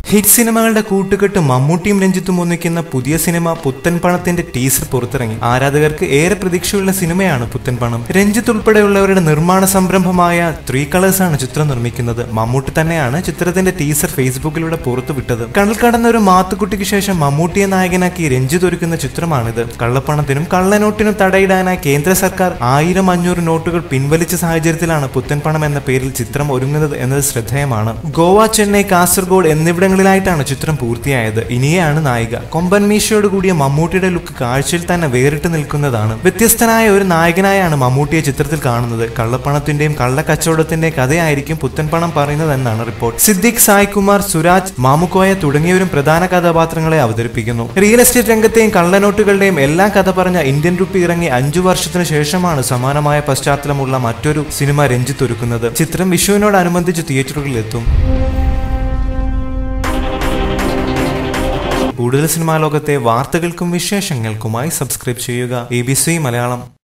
hit സിനിമകളുടെ കൂട്ടുകെട്ട് മമ്മൂട്ടിയും രഞ്ജിത്തും ഒന്നിക്കുന്ന പുതിയ സിനിമ പുത്തൻ പണത്തിന്റെ ടീസർ പുറത്തിറങ്ങി ആരാധകർക്ക് ഏറെ പ്രതീക്ഷയുള്ള സിനിമയാണ് പുത്തൻ പണം രഞ്ജിത്ത് ഉൾപ്പെടെയുള്ളവരുടെ നിർമ്മാണ സംരംഭമായ ത്രീ കളേഴ്സ് ആണ് ചിത്രം നിർമ്മിക്കുന്നത് മമ്മൂട്ടി തന്നെയാണ് ചിത്രത്തിന്റെ ടീസർ ഫേസ്ബുക്കിലൂടെ പുറത്തുവിട്ടത് കടൽ കടന്ന ഒരു മാത്തുക്കുട്ടിക്ക് ശേഷം മമ്മൂട്ടിയെ നായകനാക്കി രഞ്ജിത്ത് ഒരുക്കുന്ന ചിത്രമാണിത് കള്ളപ്പണത്തിനും കള്ളനോട്ടിനും തടയിടാനായി കേന്ദ്ര സർക്കാർ ആയിരം അഞ്ഞൂറ് നോട്ടുകൾ പിൻവലിച്ച സാഹചര്യത്തിലാണ് പുത്തൻ പണം എന്ന പേരിൽ ചിത്രം ഒരുങ്ങുന്നത് എന്നത് ശ്രദ്ധേയമാണ് ഗോവ ചെന്നൈ കാസർഗോഡ് എന്നിവിടങ്ങളിലായിട്ടാണ് ചിത്രം പൂർത്തിയായത് ഇനിയാണ് നായിക കൊമ്പൻ മീശയോട് കൂടിയ മമ്മൂട്ടിയുടെ ലുക്ക് കാഴ്ചയിൽ തന്നെ വേറിട്ട് നിൽക്കുന്നതാണ് വ്യത്യസ്തനായ ഒരു നായകനായാണ് മമ്മൂട്ടിയെ ചിത്രത്തിൽ കാണുന്നത് കള്ളപ്പണത്തിന്റെയും കള്ളക്കച്ചവടത്തിന്റെയും കഥയായിരിക്കും പുത്തൻ പണം പറയുന്നതെന്നാണ് റിപ്പോർട്ട് സിദ്ദിഖ് സായ്കുമാർ സുരാജ് മാമുക്കോയ തുടങ്ങിയവരും പ്രധാന കഥാപാത്രങ്ങളെ അവതരിപ്പിക്കുന്നു റിയൽ എസ്റ്റേറ്റ് രംഗത്തെയും കള്ളനോട്ടുകളുടെയും എല്ലാം കഥ പറഞ്ഞ ഇന്ത്യൻ റുപ്പി ഇറങ്ങി അഞ്ചു വർഷത്തിനു ശേഷമാണ് സമാനമായ പശ്ചാത്തലമുള്ള മറ്റൊരു സിനിമ രഞ്ജിത്ത് ഒരുക്കുന്നത് ചിത്രം വിഷുവിനോടനുബന്ധിച്ച് തിയേറ്ററുകളിൽ എത്തും കൂടുതൽ സിനിമാ ലോകത്തെ വാർത്തകൾക്കും വിശേഷങ്ങൾക്കുമായി സബ്സ്ക്രൈബ് ചെയ്യുക എ ബി സി മലയാളം